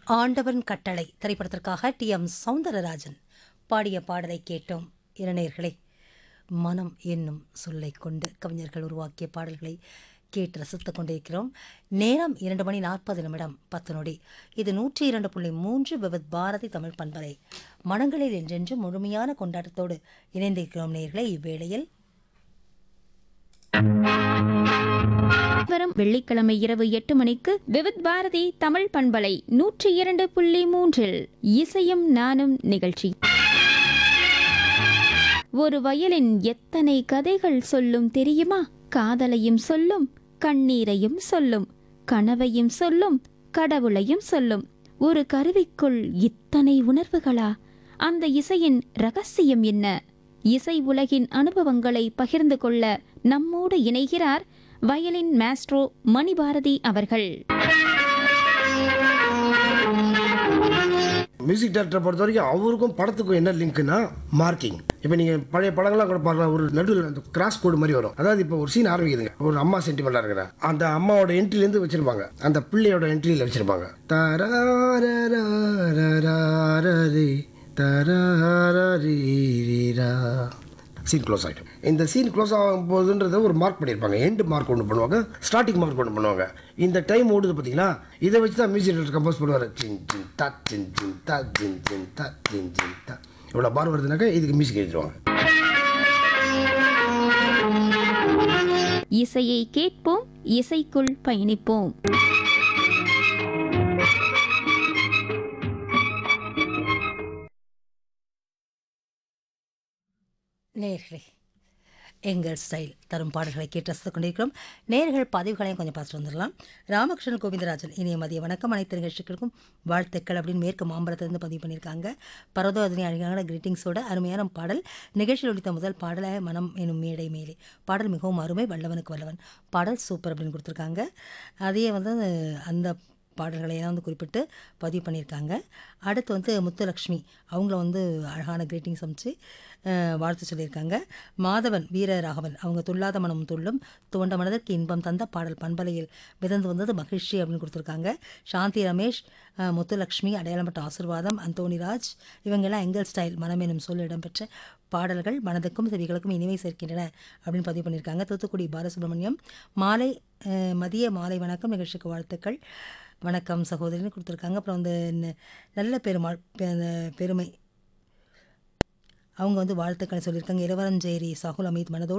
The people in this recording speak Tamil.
ஆண்டவன் கட்டளை திரைப்படத்திற்காக டி எம் சௌந்தரராஜன் பாடிய பாடலை கேட்டோம் இளைஞர்களே மனம் என்னும் சொல்லை கொண்டு கவிஞர்கள் உருவாக்கிய பாடல்களை கேட்டு ரசித்துக் கொண்டிருக்கிறோம் நேரம் இரண்டு மணி நாற்பது நிமிடம் பத்து நொடி இது நூற்றி இரண்டு புள்ளி மூன்று விவத் பாரதி தமிழ் பண்பலை மனங்களில் என்றென்று முழுமையான கொண்டாட்டத்தோடு இணைந்திருக்கிறோம் நேர்களே இவ்வேளையில் வரும் வெள்ளிக்கிழமை இரவு எட்டு மணிக்கு விவித் பாரதி தமிழ் பண்பலை நூற்றி இரண்டு புள்ளி மூன்றில் இசையும் நானும் நிகழ்ச்சி ஒரு வயலின் எத்தனை கதைகள் சொல்லும் தெரியுமா காதலையும் சொல்லும் கண்ணீரையும் சொல்லும் கனவையும் சொல்லும் கடவுளையும் சொல்லும் ஒரு கருவிக்குள் இத்தனை உணர்வுகளா அந்த இசையின் ரகசியம் என்ன இசை உலகின் அனுபவங்களை பகிர்ந்து கொள்ள நம்மோடு இணைகிறார் வயலின் மாஸ்ட்ரோ மணிபாரதி அவர்கள் மியூசிக் டேரக்டரை பொறுத்த வரைக்கும் அவருக்கும் படத்துக்கும் என்ன லிங்க்னா மார்க்கிங் இப்போ நீங்கள் பழைய படங்கள்லாம் கூட பார்க்கலாம் ஒரு நடுவில் அந்த கிராஸ் கோடு மாதிரி வரும் அதாவது இப்போ ஒரு சீன் ஆரம்பிக்குதுங்க ஒரு அம்மா சென்டிமெண்ட்டாக இருக்கிற அந்த அம்மாவோட என்ட்ரிலேருந்து வச்சிருப்பாங்க அந்த பிள்ளையோட என்ட்ரியில் வச்சிருப்பாங்க தராரராரராரரி, தராரரீரீரா. சீன் க்ளோஸ் ஆகிடும் இந்த சீன் க்ளோஸ் ஆகும் போதுன்றத ஒரு மார்க் பண்ணியிருப்பாங்க எண்டு மார்க் ஒன்று பண்ணுவாங்க ஸ்டார்டிங் மார்க் ஒன்று பண்ணுவாங்க இந்த டைம் ஓடுது பார்த்தீங்களா இதை வச்சு தான் மியூசிக் டேரக்டர் கம்போஸ் பண்ணுவார் சின் சின் தா சின் சின் தா சின் சின் தா சின் சின் தா இவ்வளோ பார் வருதுனாக்கா இதுக்கு மியூசிக் எழுதிடுவாங்க இசையை கேட்போம் இசைக்குள் பயணிப்போம் நேர்களே எங்கள் ஸ்டைல் தரும் பாடல்களை கேட்டு ரசித்துக் கொண்டிருக்கிறோம் நேர்கள் பதிவுகளையும் கொஞ்சம் பார்த்துட்டு வந்துடலாம் ராமகிருஷ்ணன் கோவிந்தராஜன் இனிய மதிய வணக்கம் அனைத்து நிகழ்ச்சிகளுக்கும் வாழ்த்துக்கள் அப்படின்னு மேற்கு மாம்பழத்திலிருந்து பதிவு பண்ணியிருக்காங்க பரதோதனி அழகான கிரீட்டிங்ஸோட அருமையான பாடல் நிகழ்ச்சியில் ஒழித்த முதல் பாடலை மனம் எனும் மேடை மேலே பாடல் மிகவும் அருமை வல்லவனுக்கு வல்லவன் பாடல் சூப்பர் அப்படின்னு கொடுத்துருக்காங்க அதையே வந்து அந்த பாடல்களை எல்லாம் வந்து குறிப்பிட்டு பதிவு பண்ணியிருக்காங்க அடுத்து வந்து முத்துலக்ஷ்மி அவங்கள வந்து அழகான கிரீட்டிங்ஸ் அமைச்சு அஹ், வாழ்த்து சொல்லியிருக்காங்க மாதவன் வீரராகவன் அவங்க துள்ளாத மனம் துள்ளும் துவண்ட மனதிற்கு இன்பம் தந்த பாடல் பண்பலையில் மிதந்து வந்தது மகிழ்ச்சி அப்படின்னு கொடுத்துருக்காங்க சாந்தி ரமேஷ் அஹ், முத்துலக்ஷ்மி அடையாளப்பட்ட ஆசிர்வாதம் அந்தோணிராஜ் இவங்கெல்லாம் எங்கள் ஸ்டைல் மனம் எனும் சொல் இடம்பெற்ற பாடல்கள் மனதுக்கும் செவிகளுக்கும் இனிமை சேர்க்கின்றன அப்படின்னு பதிவு பண்ணியிருக்காங்க தூத்துக்குடி பாலசுப்ரமணியம் மாலை அஹ், மதிய மாலை வணக்கம் நிகழ்ச்சிக்கு வாழ்த்துக்கள் வணக்கம் சகோதரின்னு கொடுத்துருக்காங்க அப்புறம் வந்து ந- நல்ல பெருமாள் பெ- அந்த பெருமை அவங்க வந்து வாழ்த்துக்களை சொல்லியிருக்காங்க இளவரஞ்சேரி சாகுல் அமீத் மனதோடு